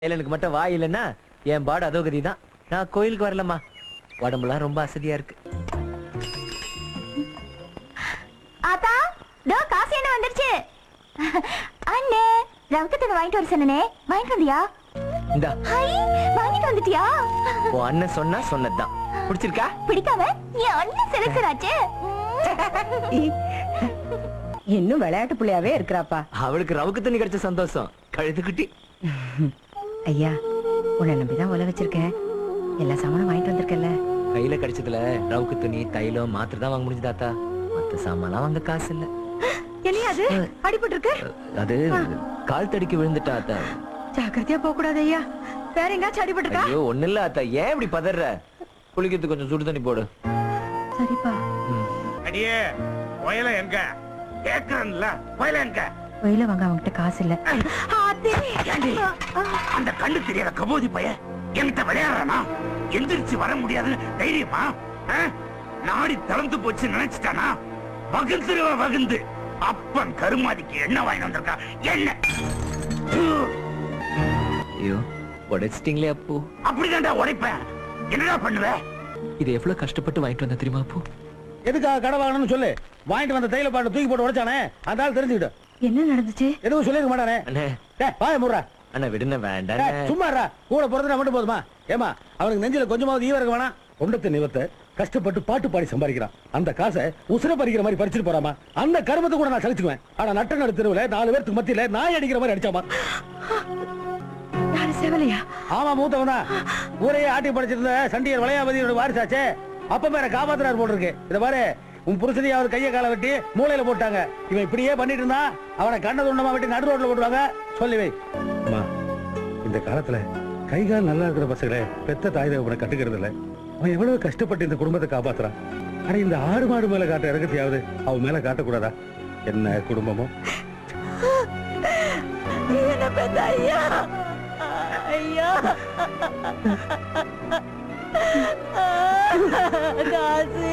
எனக்கு மட்டும் வாய் இல்லைன்னா என் பாடு அதோகதி தான் நான் கோயிலுக்கு வரலம்மா உடம்புலாம் ரொம்ப அசதியா இருக்கு ஆத்தா தோ காசு என்ன வந்துருச்சு அண்ணே ரவுக்கத்துக்கு வாங்கிட்டு வர சொன்னனே வாங்கிட்டு வந்தியா இந்தா ஹை வாங்கிட்டு வந்துட்டியா உன் அண்ணன் சொன்னா சொன்னதுதான் பிடிச்சிருக்கா பிடிக்காம என் அண்ணன் செலக்ஷன் ஆச்சு இன்னும் விளையாட்டு புள்ளையாவே இருக்கிறாப்பா அவளுக்கு ரவுக்கு தண்ணி கிடைச்ச சந்தோஷம் கழுது குட்டி ஐயா உன்னை நம்பிதான் உல வச்சிருக்கேன் எல்லா சாமானும் வாங்கிட்டு வந்திருக்கல கையில கிடைச்சதுல ரவுக்கு துணி தைலம் மாத்திரை தான் வாங்க முடிஞ்சு தாத்தா மத்த சாமான்லாம் வாங்க காசு இல்ல என்ன அது அடிபட்டு இருக்கு அது கால் தடிக்கு விழுந்துட்டா அத்தா ஜாக்கிரதையா போக கூடாது ஐயா வேற எங்காச்சும் அடிபட்டு இருக்கா ஐயோ ஒண்ணு இல்ல அத்தா ஏன் இப்படி பதற குளிக்கிறதுக்கு கொஞ்சம் சுடு தண்ணி போடு சரிப்பா ம். அடியே புயல எங்க கேக்குறேன்ல புயல எங்க வெயில வாங்க அவன்கிட்ட காசு இல்ல ஏண்டி? அந்த கண்ணு தெரியாத கபோதி பைய என்கிட்ட விளையாடுறானா எந்திரிச்சு வர முடியாதுன்னு தைரியமா ஆ? நாடி தளர்ந்து போச்சு நினைச்சிட்டானா வகுந்துருவ வகுந்து அப்பன் கருமாதிக்கு என்ன வாங்கி வந்திருக்கா என்ன ஐயோ உடைச்சிட்டீங்களே அப்பு அப்படிதான்டா உடைப்பேன் என்னடா பண்ணுவ இது எவ்வளவு கஷ்டப்பட்டு வாங்கிட்டு வந்த தெரியுமா அப்பு எதுக்காக கடை வாங்கணும்னு சொல்லு வாங்கிட்டு வந்த தைல பாட்டு தூக்கி போட்டு உடைச்சானே அந்த ஆள் தெரிஞ்சுக்கிட்டு என்ன நடந்துச்சு எதுவும் சொல்லிருக்க மாட்டானே அண்ணே டேய் வாய முடுறா அண்ணா விடுன வேண்டாம் டேய், சும்மா இருடா. கூட பிறந்தா மட்டும் போதுமா ஏமா அவனுக்கு நெஞ்சில கொஞ்சமாவது ஈவ இருக்க வேணாம் கொண்டத்தை நிவத்தை கஷ்டப்பட்டு பாட்டு பாடி சம்பாதிக்கிறான் அந்த காசை உசுர பறிக்கிற மாதிரி பறிச்சுட்டு போறாமா அந்த கருமத்தை கூட நான் சலிச்சுக்குவேன் ஆனா நட்ட நடு தெருவுல நாலு பேருக்கு மத்தியில நாய் அடிக்கிற மாதிரி அடிச்சாமா யாரு சேவலையா ஆமா மூத்தவன் தான் ஊரையே ஆட்டி படிச்சிருந்த சண்டியர் வளையாபதியோட வாரிசாச்சே அப்ப பேர காப்பாத்துறாரு போட்டிருக்கு இத பாரு உன் புருஷனையும் அவர் கைய காலை வெட்டி மூளையில போட்டாங்க இவன் இப்படியே பண்ணிட்டு இருந்தா அவனை கண்ண துண்டமா வெட்டி நடு ரோட்ல போட்டுவாங்க சொல்லி வை அம்மா இந்த காலத்துல கை கால் நல்லா இருக்கிற பசங்களே பெத்த தாய் தகவனை கட்டுக்கிறது இல்ல அவன் எவ்வளவு கஷ்டப்பட்டு இந்த குடும்பத்தை காப்பாத்துறான் ஆனா இந்த ஆடு மாடு மேல காட்ட இறக்கத்தையாவது அவன் மேல காட்டக்கூடாதா என்ன குடும்பமோ என்ன பெத்த ஐயா ஐயா காசு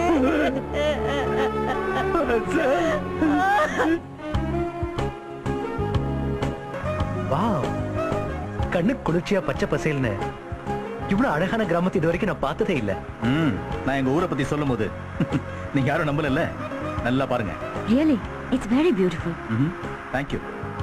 வாவ் கண்ணு குளிர்ச்சியா பச்சை பசேல்னு இவ்வளவு அழகான கிராமத்தை இது வரைக்கும் நான் பார்த்ததே இல்ல ம் நான் எங்க ஊரை பத்தி சொல்லும் போது நீங்க யாரும் நம்பல நல்லா பாருங்க ரியலி இட்ஸ் வெரி பியூட்டிஃபுல் ம் தேங்க்யூ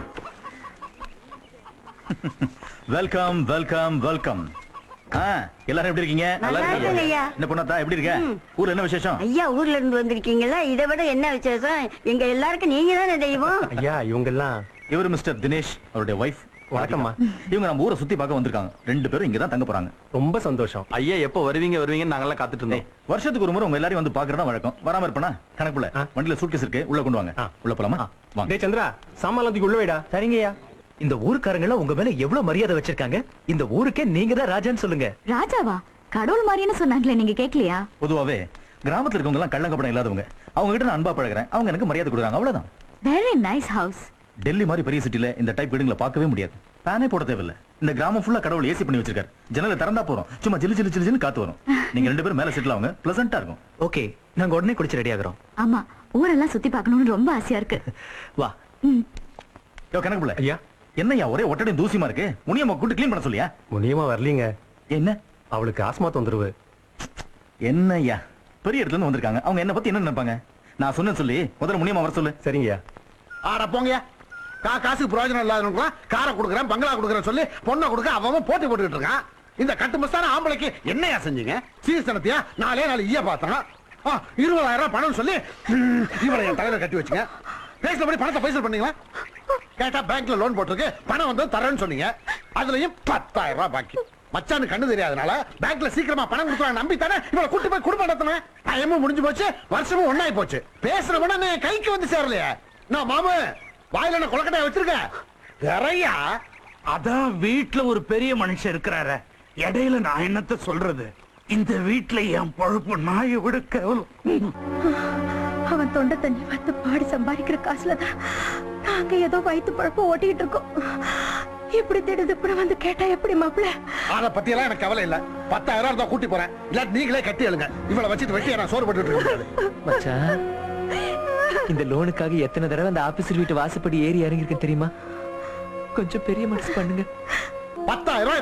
வெல்கம் வெல்கம் வெல்கம் ஆ எல்லாரும் எப்படி இருக்கீங்க நல்லா இருக்கீங்களா? இருக்கேங்க ஐயா. என்ன பொண்ணாத்தா எப்படி இருக்க ஊர்ல என்ன விசேஷம் ஐயா ஊர்ல இருந்து வந்திருக்கீங்களா இதை விட என்ன விசேஷம் எங்க எல்லாருக்கும் நீங்க தானே தெய்வம் ஐயா இவங்க எல்லாம் இவர் மிஸ்டர் தினேஷ் அவருடைய ஒய்ஃப் வணக்கம்மா. இவங்க நம்ம ஊரை சுத்தி பார்க்க வந்திருக்காங்க ரெண்டு பேரும் இங்க தான் தங்க போறாங்க ரொம்ப சந்தோஷம் ஐயா எப்போ வருவீங்க வருவீங்கன்னு நாங்கெல்லாம் காத்துட்டு ஏய், இருந்தோம் வருஷத்துக்கு ஒரு முறை உங்க எல்லாரையும் வந்து பாக்குறதா வழக்கம் வராம இருப்பனா கணக்குல ஆ. வண்டியில சூட்கேஸ் இருக்கு உள்ள கொண்டு வாங்க ஆ. உள்ள போலாமா வாங்க டேய் சந்திரா சாமான் தூக்கி உள்ள வைடா சரிங்கய்யா இந்த ஊருக்காரங்க எல்லாம் உங்க மேல எவ்வளவு மரியாதை வச்சிருக்காங்க இந்த ஊருக்கே நீங்க தான் ராஜான்னு சொல்லுங்க ராஜாவா கடவுள் மாதிரின்னு சொன்னாங்களே நீங்க கேட்கலையா பொதுவாவே கிராமத்துல இருக்கவங்க எல்லாம் கள்ளங்கப்படம் இல்லாதவங்க அவங்க கிட்ட நான் அன்பா பழகுறேன் அவங்க எனக்கு மரியாதை கொடுக்குறாங்க அவ்வளவுதான் வெரி நைஸ் ஹவுஸ் டெல்லி மாதிரி பெரிய சிட்டில இந்த டைப் வீடுங்களை பார்க்கவே முடியாது ஃபேனே போட தேவையில்ல இந்த கிராமம் ஃபுல்லா கடவுள் ஏசி பண்ணி வச்சிருக்காரு ஜன்னலை திறந்தா போறோம் சும்மா ஜிலு ஜிலு ஜிலுன்னு காத்து வரும் நீங்க ரெண்டு பேரும் மேல செட்டில் ஆகுங்க பிளசண்டா இருக்கும் ஓகே நாங்க உடனே குளிச்சு ரெடி ஆகுறோம் ஆமா ஊரெல்லாம் சுத்தி பார்க்கணும்னு ரொம்ப ஆசையா இருக்கு வா ம் யோ கணக்கு பிள்ளை ஐயா என்னய்யா ஒரே ஒட்டடையும் தூசிமா இருக்கு முனியம்மா கூட்டு க்ளீன் பண்ண சொல்லியா முனியமா வரலீங்க என்ன அவளுக்கு ஆஸ்மா தொந்தரவு என்னய்யா பெரிய இடத்துல இருந்து வந்திருக்காங்க அவங்க என்ன பத்தி என்ன நினைப்பாங்க நான் சொன்னேன்னு சொல்லி முதல்ல முனியம்மா வர சொல்லு சரிங்கய்யா ஆட போங்க கா காசுக்கு பிரயோஜனம் இல்லாதவனுக்குலாம் காரை கொடுக்குறேன் பங்களா கொடுக்குறேன் சொல்லி பொண்ணை கொடுக்க அவன் போட்டி போட்டுக்கிட்டு இருக்கான் இந்த கட்டு மஸ்தான ஆம்பளைக்கு என்னையா செஞ்சீங்க சீசனத்தையா நாலே நாலு ஈய பார்த்தான் ஆ, இருபதாயிரம் ரூபாய் பணம் சொல்லி ம், இவளை என் தலையில கட்டி வச்சுங்க பேசுறபடி பணத்தை பைசல் பண்ணீங்களா கேட்டா பேங்க்ல லோன் போட்டிருக்கு பணம் வந்து தரேன்னு சொன்னீங்க அதுலயும் பத்தாயிரம் ரூபாய் பாக்கி மச்சானு கண்ணு தெரியாதனால பேங்க்ல சீக்கிரமா பணம் கொடுத்துறாங்க நம்பி தானே இவளை கூட்டி போய் குடும்பம் நடத்தினேன் டைமும் முடிஞ்சு போச்சு வருஷமும் ஒண்ணாயி போச்சு பேசுற உடனே என் கைக்கு வந்து சேரலையே நான் மாமு வாயில என்ன கொலக்கட்டையா வச்சிருக்கேன் நிறையா அதான் வீட்ல ஒரு பெரிய மனுஷன் இருக்கிறாரு இடையில நான் என்னத்த சொல்றது இந்த வீட்ல என் பொழப்பு நாயை விட கேவலம் அவன் தொண்டை தண்ணி வந்து பாடி சம்பாதிக்கிற காசுல தான் நாங்க ஏதோ வயிற்று பழப்ப ஓட்டிக்கிட்டு இருக்கோம் இப்படி திடுதுப்புற வந்து கேட்டா எப்படி மாப்பிள்ள அத பத்தி எல்லாம் எனக்கு கவலை இல்ல பத்தாயிரம் இருந்தா கூட்டி போறேன் இல்ல நீங்களே கட்டி எழுங்க இவளை வச்சுட்டு வெட்டி நான் சோறு போட்டுட்டு இருக்கேன் மச்சான் இந்த லோனுக்காக எத்தனை தடவை அந்த ஆபீசர் வீட்டு வாசப்படி ஏறி இறங்கியிருக்கேன் தெரியுமா கொஞ்சம் பெரிய மனசு பண்ணுங்க பத்தாயிரம் ரூபாய்